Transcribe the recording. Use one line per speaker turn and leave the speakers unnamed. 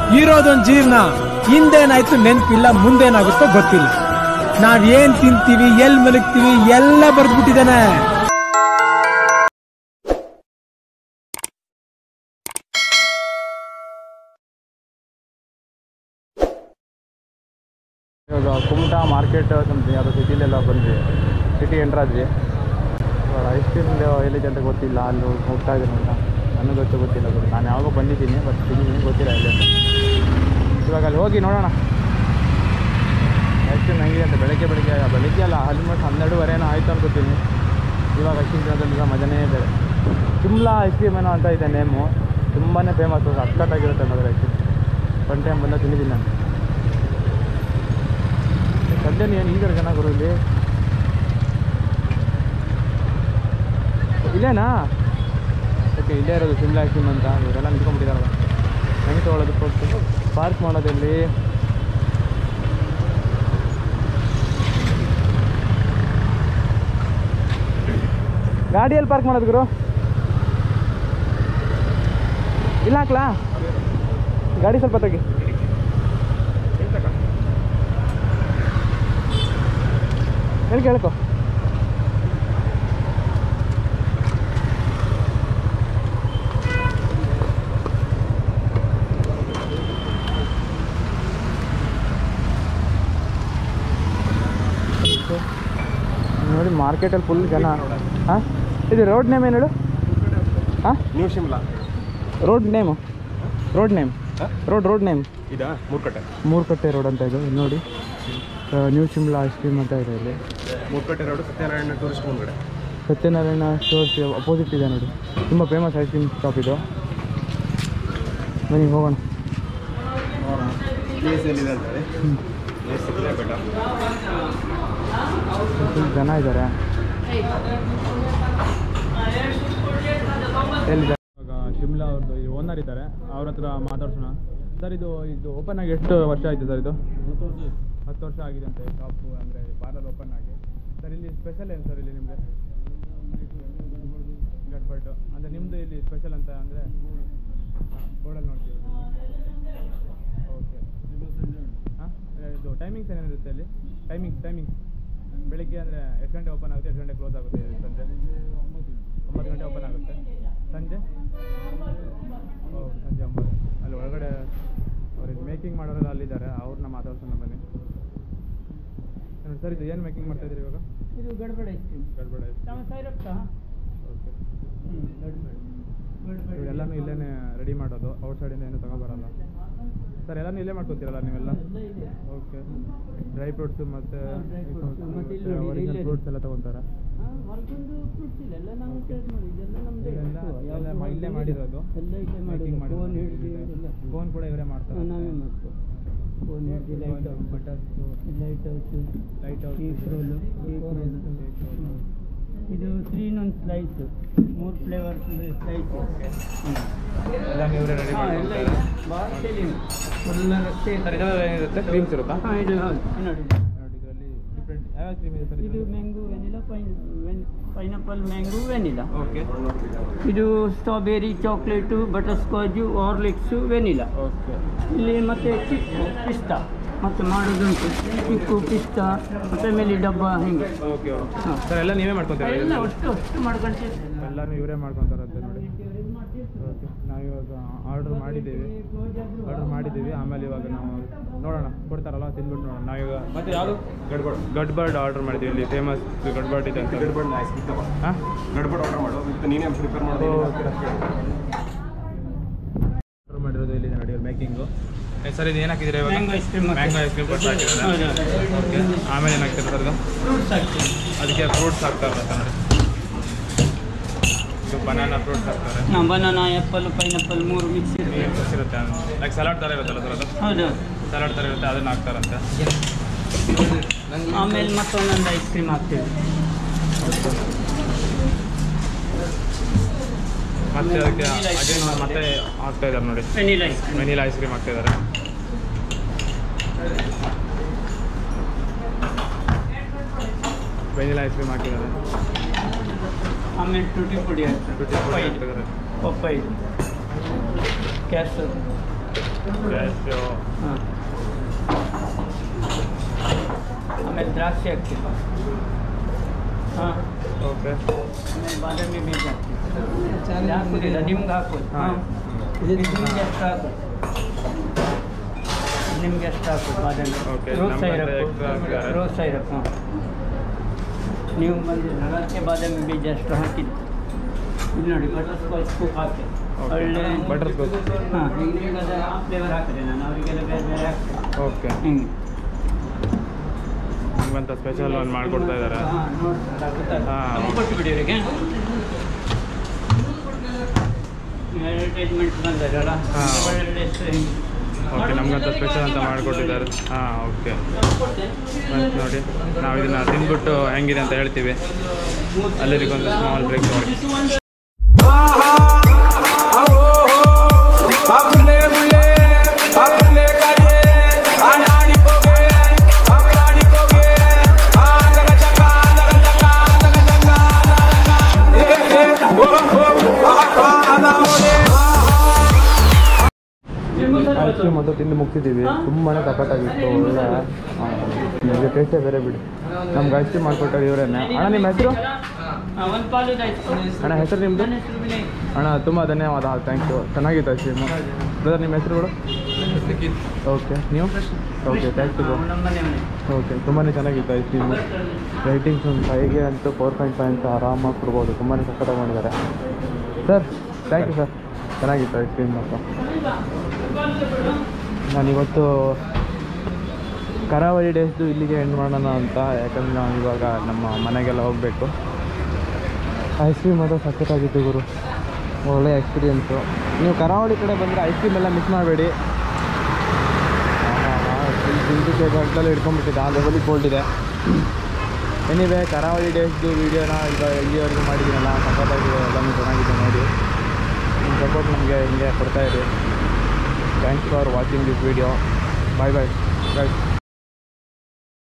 ಇರೋದೊಂದ್ ಜೀರ್ಣ ಹಿಂದೇನಾಯ್ತು ನೆನ್ಪಿಲ್ಲ ಮುಂದೇನಾಗುತ್ತೋ ಗೊತ್ತಿಲ್ಲ ನಾವ್ ಏನ್ ತಿಂತೀವಿ ಎಲ್ ಮಲಗ್ತೀವಿ ಎಲ್ಲ ಬರ್ದ್ಬಿಟ್ಟಿದಾನೆ
ಇವಾಗ ಕುಮಟಾ ಮಾರ್ಕೆಟ್ ಸಮಥಿಂಗ್ ಯಾವುದೋ ಸಿಟಿಲೆಲ್ಲ ಬಂದ್ವಿ ಸಿಟಿ ಎಂಟ್ರಾದ್ವಿ ಇವಾಗ ಐಸ್ ಕ್ರೀಮ್ ಎಲ್ಲಿದೆ ಅಂತ ಗೊತ್ತಿಲ್ಲ ಅಲ್ಲಿ ಹೋಗ್ತಾ ಇದ್ದೀನಿ ಅಂತ ನನಗೆ ಗೊತ್ತು ಗೊತ್ತಿಲ್ಲ ಗುರು ನಾನು ಯಾವಾಗೋ ಬಂದಿದ್ದೀನಿ ಬಟ್ ತಿಂದಿದ್ದೀನಿ ಗೊತ್ತಿಲ್ಲ ಇಲ್ಲಿ ಅಂತ ಇವಾಗ ಅಲ್ಲಿ ಹೋಗಿ ನೋಡೋಣ ಐಸ್ ಕ್ರೀಮ್ ಹೆಂಗಿದೆ ಅಂತ ಬೆಳಗ್ಗೆ ಬೆಳಗ್ಗೆ ಬೆಳಗ್ಗೆ ಅಲ್ಲ ಆಲ್ಮೋಸ್ಟ್ ಹನ್ನೆರಡುವರೆನೋ ಆಯಿತು ಅನ್ಕೋತೀನಿ ಇವಾಗ ಐಸ್ ಕ್ರೀಮ್ ತಿನ್ನೋದ್ರಿಂದ ಮಜನೇ ಬೇರೆ ಶಿಮ್ಲಾ ಐಸ್ ಕ್ರೀಮ್ ಏನೋ ಅಂತ ಇದೆ ನೇಮು ತುಂಬಾ ಫೇಮಸ್ಸು ಸಕ್ಕತ್ತಾಗಿರುತ್ತೆ ಅನ್ನೋದ್ರ ಐಸ್ ಕ್ರೀಮ್ ಒನ್ ಟೈಮ್ ಬಂದ ತಿಂದಿದ್ದೀನಿ ನಾನು ಸದ್ಯ ಏನು ಈಗ ಜನ ಗುರು ಇಲ್ಲಿ ಇಲ್ಲೇನಾ ಓಕೆ ಇಲ್ಲೇ ಇರೋದು ಶಿಮ್ಲಾ ಐಸ್ಕ್ರೀಮ್ ಅಂತ ಇವರೆಲ್ಲ ನಿಂತ್ಕೊಂಡ್ಬಿಟ್ಟಿದಾರಲ್ಲ ಹೆಂಗೆ ತೊಗೊಳೋದು ಕೊಟ್ಟು ಪಾರ್ಕ್ ಮಾಡೋದಲ್ಲಿ ಗಾಡಿಯಲ್ಲಿ ಪಾರ್ಕ್ ಮಾಡೋದು ಗುರು ಇಲ್ಲ ಹಾಕ್ಲಾ ಗಾಡಿ ಸ್ವಲ್ಪ ತೆಗಿ ಹೇಳಿ ಕೇಳ್ಕೊ ನೋಡಿ ಮಾರ್ಕೆಟಲ್ಲಿ ಫುಲ್ ಜನ ಹಾಂ ಇದು ರೋಡ್ ನೇಮ್ ಏನು ಹೇಳು ಹಾಂ
new Shimla
road name road name road road name
ಇದಾ ಮೂರ್ಕಟ್ಟೆ
ಮೂರ್ಕಟ್ಟೆ ರೋಡ್ ಅಂತ ಇದು ಇಲ್ಲಿ ನೋಡಿ ನ್ಯೂ ಶಿಮ್ಲಾ ಐಸ್ ಕ್ರೀಮ್ ಅಂತ ಇದೆ ಇಲ್ಲಿ
ಮೂರ್ಕಟ್ಟೆ ರೋಡ್ ಸತ್ಯನಾರಾಯಣ ಟೂರಿಸ್ಟ್ ಮುಂದ್ಗಡೆ
ಸತ್ಯನಾರಾಯಣ ಸ್ಟೋರ್ಸ್ ಅಪೋಸಿಟ್ ಇದೆ ನೋಡಿ ತುಂಬ ಫೇಮಸ್ ಐಸ್ ಕ್ರೀಮ್ ಶಾಪ್ ಇದು ಬನ್ನಿ ಹೋಗೋಣ
ಪ್ಲೇಸ್ ಎಲ್ಲಿದೆ ಅಂತ ಹೇಳಿ ಪ್ಲೇಸ್ ಸಿಕ್ಕರೆ ಬೆಟರ್
ಫುಲ್ ಜನ ಇದ್ದಾರೆ ಎಲ್ಲಿದ್ದಾರೆ ಇವಾಗ ಶಿಮ್ಲಾ ಅವ್ರದ್ದು ಈ ಓನರ್ ಇದ್ದಾರೆ ಅವ್ರ ಹತ್ರ ಮಾತಾಡ್ಸೋಣ ಸರ್ ಇದು ಇದು ಓಪನ್ ಆಗಿ ಎಷ್ಟು ವರ್ಷ ಆಯಿತು ಸರ್ ಇದು ಹತ್ತು ವರ್ಷ ಆಗಿದೆ ಅಂತೆ ಶಾಪು ಅಂದರೆ ಪಾರ್ಲರ್ ಓಪನ್ ಆಗಿ ಸರ್ ಇಲ್ಲಿ ಸ್ಪೆಷಲ್ ಏನು ಸರ್ ಇಲ್ಲಿ ನಿಮಗೆ ಗಟ್ಬಟ್ಟು ಅಂದರೆ ನಿಮ್ಮದು ಇಲ್ಲಿ ಸ್ಪೆಷಲ್ ಅಂತ ಅಂದರೆ ಬೋರ್ಡಲ್ಲಿ ನೋಡ್ತೀವಿ ಓಕೆ ಹಾಂ ಇದು ಟೈಮಿಂಗ್ಸ್ ಏನೇನಿರುತ್ತೆ ಅಲ್ಲಿ ಟೈಮಿಂಗ್ಸ್ ಟೈಮಿಂಗ್ಸ್ ಬೆಳಿಗ್ಗೆ ಅಂದರೆ ಎಷ್ಟು ಗಂಟೆ ಓಪನ್ ಆಗುತ್ತೆ ಎಷ್ಟು ಗಂಟೆ ಕ್ಲೋಸ್ ಆಗುತ್ತೆ ಇದು ಸಂಜೆ ಒಂಬತ್ತು ಗಂಟೆ ಓಪನ್ ಆಗುತ್ತೆ ಸಂಜೆ ಓ ಸಂಜೆ ಒಂಬತ್ತು ಅಲ್ಲಿ ಒಳಗಡೆ ಅವ್ರಿಗೆ ಮೇಕಿಂಗ್ ಮಾಡೋರೆಲ್ಲ ಅಲ್ಲಿದ್ದಾರೆ ಅವ್ರನ್ನ ಮಾತಾಡ್ಸೋಣ ಬನ್ನಿ ಸರ್ ಇದು ಏನು ಮೇಕಿಂಗ್ ಮಾಡ್ತಾ ಇದ್ದೀರಿ ಇವಾಗ
ಇದು ಗಡ್ಬಡ ಐಸ್ ಕ್ರೀಮ್
ಗಡ್ಬಡ
ತಮ್ಮ ಸೈರಪ್ಪ
ಓಕೆ
ಹ್ಞೂ ಗಡ್ಬಡ
ಇವೆಲ್ಲನೂ ಇಲ್ಲೇ ರೆಡಿ ಮಾಡೋದು ಔಟ್ ಸೈಡಿಂದ ಏನು ತಗೊಬರಲ್ಲ ಸರ್ ಎಲ್ಲನೂ ಇಲ್ಲೇ ಮಾಡ್ಕೊತೀರಲ್ಲ ನೀವೆಲ್ಲ
ಎಲ್ಲ ಇದೆ
ಓಕೆ ಡ್ರೈ ಫ್ರೂಟ್ಸು ಮತ್ತು
ಹಾ, dry fruits. ಮತ್ತೆ ಇಲ್ಲಿ ನೋಡಿ,
ಒರಿಜಿನಲ್
ಇಲ್ಲೇ
ಫ್ರೂಟ್ಸ್ ಎಲ್ಲ ತೊಗೊತಾರೆ
ಹಾ, ಹೊರಗೊಂದು ಫ್ರೂಟ್ಸ್ ಇಲ್ಲ ಎಲ್ಲ ನಾವು ಸೇಲ್ ಮಾಡಿ ಇದೆಲ್ಲ ನಮ್ದೇ
ಇದೆಲ್ಲ
ಇತ್ತು.
ಎಲ್ಲ
ಯಾವ್ದು
ಮ- ಇಲ್ಲೇ
ಹೊರ್ಗಡೆ
ಮಾಡಿರೋದು
ಎಲ್ಲ ಇಲ್ಲೇ
ಮೇಕಿಂಗ್
ಮಾಡೋದು ಫೋನ್ ಹಿಡಿದು ಎಲ್ಲ
ಫೋನ್ ಕೂಡ ಇವರೇ ಮಾಡ್ತಾರೆ
ಹಾ, ನಾವೇ ಮಾಡ್ಕೊ ಫೋನ್ ಹಿಡಿದು light house
butters
light house
light house
cake roll cake roll ಇದು ತ್ರೀ ಇನ್ ಸ್ಲೈಸ್ ಮೂರು ಫ್ಲೇವರ್ ಸ್ಲೈಸ್
ಎಲ್ಲ ಇವರೇ ರೆಡಿ
ಹಾಂ ಎಲ್ಲ
ಮಾಡ್ತಾರೆ
ಇದೆ ಭಾಳ ಸೇಲಿಂಗ್ ಫುಲ್ ರಸ್ತೆ
ಸರ್ ಇದರಲ್ಲಿ ಏನಿರುತ್ತೆ ಕ್ರೀಮ್ಸ್ ಇರುತ್ತಾ
ಹಾಂ ಇದು ಹೌದು ನೋಡಿ
ನೋಡಿ ಇದರಲ್ಲಿ ಡಿಫ್ರೆಂಟ್ ಯಾವ ಕ್ರೀಮ್ ಇದೆ ಸರ್
ಇದು mango vanilla pine pineapple mango vanilla
okay
ಇದು strawberry chocolate butter scotch Horlicks vanilla
okay
ಇಲ್ಲಿ ಮತ್ತೆ ಚಿಕ್ಕು ಪಿಸ್ತಾ ಮತ್ತು ಮಾಡೋದುಂಟು ಚಿಕ್ಕು ಪಿಸ್ತಾ ಮತ್ತು ಮೇಲೆ ಡಬ್ಬ ಹಿಂಗೆ
ಓಕೆ
ಹಾಂ
ಸರ್ ಎಲ್ಲ ನೀವೇ ಮಾಡ್ಕೊತೀರಾ
ಎಲ್ಲ ಅಷ್ಟು ಅಷ್ಟು ಮಾಡ್ಕೊಳ್ತೀವಿ
ಎಲ್ಲನೂ ಇವರೇ ಮಾಡ್ಕೊತಾರಂತೆ ನೋಡಿ ಓಕೆ ನಾವಿವಾಗ ಆರ್ಡರ್ ಮಾಡಿದ್ದೀವಿ ಆರ್ಡರ್ ಮಾಡಿದ್ದೀವಿ ಆಮೇಲೆ ಇವಾಗ ನಾವು ನೋಡೋಣ ಕೊಡ್ತಾರಲ್ಲ ತಿಂದ್ಬಿಟ್ಟು ನೋಡೋಣ ನಾವೀಗ ಮತ್ತೆ ಯಾವುದು
ಗಡ್ಬಡ್
ಗಡ್ಬರ್ಡ್ ಆರ್ಡರ್ ಮಾಡಿದ್ದೀವಿ ಇಲ್ಲಿ ಫೇಮಸ್ ಗಡ್ಬರ್ಡ್ ಇದೆ ಅಂತ
ಗಡ್ಬಡ್ ನೈಸ್ ಬಿತ್ತವ
ಹಾಂ
ಗಡ್ಬಡ್ ಆರ್ಡರ್ ಮಾಡು ಮತ್ತೆ ನೀನೇ ಪ್ರಿಪೇರ್ ಮಾಡೋದು
ಆರ್ಡರ್ ಮಾಡಿರೋದು ಇಲ್ಲಿ ನೋಡಿ ಮೇಕಿಂಗು ಸರ್ ಇದು ಏನು ಹಾಕಿದ್ದೀರಾ ಇವಾಗ
mango ice cream
mango ice cream ಕೊಟ್ಟು ಹಾಕಿದ್ದಾರೆ ಓಕೆ ಆಮೇಲೆ ಏನು ಹಾಕ್ತೀರಾ ಸರ್ ಇದು
ಫ್ರೂಟ್ಸ್ ಹಾಕ್ತೀವಿ
ಅದಕ್ಕೆ ಫ್ರೂಟ್ಸ್ ಹಾಕ್ತಾರೆ ಅಂತ ನೋಡಿ ಇದು ಬನಾನಾ ಫ್ರೂಟ್ಸ್ ಹಾಕ್ತಾರೆ
ಹಾಂ ಬನಾನಾ ಆ್ಯಪಲ್ ಪೈನಾಪಲ್ ಮೂರು ಮಿಕ್ಸ್ ಇರುತ್ತೆ
ಮಿಕ್ಸ್ ಇರುತ್ತೆ ಲೈಕ್ ಸಲಾಡ್ ಥರ ಇರುತ್ತಲ್ಲ ಸರ್ ಅದು
ಹೌದು
ಸಲಾಡ್ ಥರ ಇರುತ್ತೆ ಅದನ್ನು ಹಾಕ್ತಾರಂತೆ
ಆಮೇಲೆ ಮತ್ತೊಂದೊಂದು ಐಸ್ ಕ್ರೀಮ್ ಹಾಕ್ತೀವಿ
ಮತ್ತೆ ಅದಕ್ಕೆ ಅಗೇನ್ ಮತ್ತೆ ಹಾಕ್ತಾ ಇದ್ದಾರೆ ನೋಡಿ
vanilla ice cream
vanilla ice cream ಹಾಕ್ತಾ ಇದ್ದಾರೆ ವೆನಿಲಾ ಐಸ್ ಕ್ರೀಮ್ ಹಾಕಿದ್ದಾರೆ
ಆಮೇಲೆ ಟುಟಿ ಪುಡಿ ಹಾಕ್ತೀವಿ
ಟುಟಿ ಫ್ರೂಟಿ ಹಾಕ್ತಿದ್ದಾರೆ
ಪಪ್ಪಾಯಿ ಕ್ಯಾಸರ್
ಕ್ಯಾಶು
ಹಾಂ ಆಮೇಲೆ ದ್ರಾಕ್ಷಿ ಹಾಕ್ತೀವಿ ಹಾಂ
ಓಕೆ
ಆಮೇಲೆ ಬಾದಾಮಿ ಬೀಜ ಹಾಕ್ತೀವಿ ಹಾಕುದಿಲ್ಲ ನಿಮ್ಗೆ ಹಾಕೋದು
ಹಾಂ.
ಹಾಂ ನಿಮ್ಗೆ ಎಷ್ಟು ಹಾಕೋದು ನಿಮ್ಗೆ ಎಷ್ಟು ಹಾಕೋದು ಬಾದಾಮಿ
Okay,
ರೋಸ್
ನಮ್ಗೆ
ಸೈರಪ್
extra ಹಾಕ್ತಾರೆ.
ರೋಸ್ ಸೈರಪ್ ಹಾಂ ನೀವು ಬಂದಿದ್ರಲ್ಲ ಅದಕ್ಕೆ ಬಾದಾಮಿ ಬೀಜ ಎಷ್ಟು ಹಾಕಿದ್ದು ಇಲ್ಲಿ ನೋಡಿ ಬಟರ್ ಸ್ಕಾಚ್ ಸ್ಕೂಪ್ ಹಾಕಿ ಒಳ್ಳೆ
ಬಟರ್ ಸ್ಕಾಚ್
ಹಾಂ ನಿಮ್ಗೆ ಅದು ಆ ಫ್ಲೇವರ್ ಹಾಕಿದೆ ನಾನು ಅವರಿಗೆಲ್ಲ ಬೇರೆ ಬೇರೆ ಹಾಕ್ತೇನೆ
ಓಕೆ
ಹಿಂಗೆ
ನಿಮ್ಗಂತ ಸ್ಪೆಷಲ್ ಒಂದು ಮಾಡಿಕೊಡ್ತಾ ಇದ್ದಾರೆ
ಹಾಂ ನೋಡ್ತಾ ಗೊತ್ತಾಗ್ತದೆ
ಹಾಂ.
ನಮ್ಗೆ ಕೊಟ್ಟುಬಿಡಿ ಅವರಿಗೆ ಅಡ್ವರ್ಟೈಸ್ಮೆಂಟ್ ಬಂದದಲ್ಲ
ಹಾಂ.
ಒಳ್ಳೆ
ಓಕೆ ನಮ್ಗಂತ ಸ್ಪೆಷಲ್ ಅಂತ ಮಾಡಿಕೊಟ್ಟಿದ್ದಾರೆ ಹಾಂ ಓಕೆ ಫ್ರೆಂಡ್ಸ್ ನೋಡಿ ನಾವು ಇದನ್ನು ತಿಂದ್ಬಿಟ್ಟು ಹೆಂಗಿದೆ ಅಂತ ಹೇಳ್ತೀವಿ ಅಲ್ಲಿರಿಗೊಂದು ಸ್ಮಾಲ್ ಬ್ರೇಕ್ ನೋಡಿ ಐಸ್ ಕ್ರೀಮ್ ಅಂತೂ ತಿಂದು ಮುಗಿಸಿದ್ದೀವಿ ತುಂಬಾ ಸಖತ್ತಾಗಿತ್ತು ಒಳ್ಳೆ ನಿಮಗೆ ಟೇಸ್ಟೇ ಬೇರೆ ಬಿಡಿ ನಮ್ಗೆ ಐಸ್ ಕ್ರೀಮ್ ಮಾಡಿಕೊಟ್ಟಾರೆ ಇವರೇನೆ ಅಣ್ಣ ನಿಮ್ಮ ಹೆಸರು
ಒಂದು ಪಾಲುದಾಯ್ತು
ಅಣ್ಣ ಹೆಸರು ನಿಮ್ಮದು
ನನ್ನ ಹೆಸರು ವಿನಯ್
ಅಣ್ಣ ತುಂಬ ಧನ್ಯವಾದ ಥ್ಯಾಂಕ್ ಯು ಚೆನ್ನಾಗಿತ್ತು ಐಸ್ ಕ್ರೀಮು ಬ್ರದರ್ ನಿಮ್ಮ ಹೆಸರುಗಳು ಓಕೆ ನೀವು ಓಕೆ ಥ್ಯಾಂಕ್ಸ್ ಬ್ರೋ
ನಮ್ಮ ಮನೆಯವನೇ
ಓಕೆ ತುಂಬಾ ಚೆನ್ನಾಗಿತ್ತು ಐಸ್ ಕ್ರೀಮು ರೈಟಿಂಗ್ಸ್ ಒಂದು ಫೈವ್ಗೆ ಅಂತೂ ಫೋರ್ ಪಾಯಿಂಟ್ ಫೈವ್ ಅಂತ ಆರಾಮಾಗಿ ಕೊಡ್ಬೋದು ತುಂಬಾ ಸಖತ್ತಾಗಿ ಮಾಡಿದ್ದಾರೆ ಸರ್ ಥ್ಯಾಂಕ್ ಯು ಸರ್ ಚೆನ್ನಾಗಿತ್ತು ಐಸ್ ಕ್ರೀಮ್ ಮಾತ್ರ ನಾನಿವತ್ತು ಕರಾವಳಿ ಡೇಸ್ದು ಇಲ್ಲಿಗೆ ಎಂಡ್ ಮಾಡೋಣ ಅಂತ ಯಾಕಂದ್ರೆ ನಾವು ಇವಾಗ ನಮ್ಮ ಮನೆಗೆಲ್ಲ ಹೋಗಬೇಕು ಐಸ್ ಕ್ರೀಮ್ ಮಾತ್ರ ಸಖತ್ತಾಗಿತ್ತು ಗುರು ಒಳ್ಳೆ ಎಕ್ಸ್ಪೀರಿಯೆನ್ಸು ನೀವು ಕರಾವಳಿ ಕಡೆ ಬಂದರೆ ಐಸ್ ಕ್ರೀಮ್ ಎಲ್ಲ ಮಿಸ್ ಮಾಡಬೇಡಿ ತಿಂದಿದ್ದೆ ಗಂಟಲಲ್ಲಿ ಹಿಡ್ಕೊಂಡ್ಬಿಟ್ಟಿದೆ ಆ ಲೆವೆಲಿಗೆ ಕೋಲ್ಡ್ ಇದೆ ಎನಿವೆ ಕರಾವಳಿ ಡೇಸ್ದು ವೀಡಿಯೋನ ಈಗ ಇಲ್ಲಿವರೆಗೂ ಮಾಡಿದ್ದೀನಲ್ಲ ಸಖತ್ತಾಗಿದೆ ಎಲ್ಲನೂ ಚೆನ್ನಾಗಿದೆ ನೋಡಿ ನಿಮ್ಮ ಸಪೋರ್ಟ್ ನಮಗೆ ಹಿಂಗೆ ಕೊಡ್ತಾಯಿರಿ thanks for watching this video bye bye bye